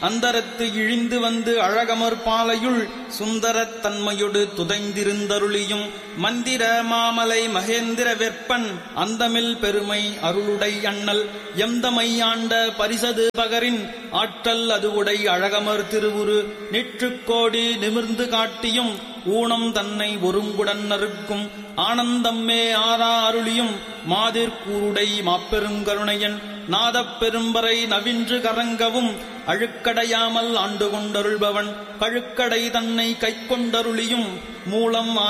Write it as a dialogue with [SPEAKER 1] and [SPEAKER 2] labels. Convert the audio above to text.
[SPEAKER 1] அந்தரத்து இழிந்து வந்து அழகமர் பாலையுள் சுந்தரத் தன்மையொடு துதைந்திருந்தருளியும் மந்திர மாமலை மகேந்திர வெப்பன் அந்தமில் பெருமை அருளுடை அண்ணல் எந்தமை ஆண்ட பரிசது பகரின் ஆற்றல் அதுவுடை அழகமர் திருவுரு நிற்றுக்கோடி நிமிர்ந்து காட்டியும் ஊனம் தன்னை ஒருங்குடன் நறுக்கும் ஆனந்தம்மே ஆரா அருளியும் மாதிர்கூருடை மாப்பெருங்கருணையன் நாதப் பெரும்பறை நவின்று கரங்கவும் அழுக்கடையாமல் ஆண்டு கொண்டருள்பவன் கழுக்கடை தன்னை கைக்கொண்டருளியும் மூலம்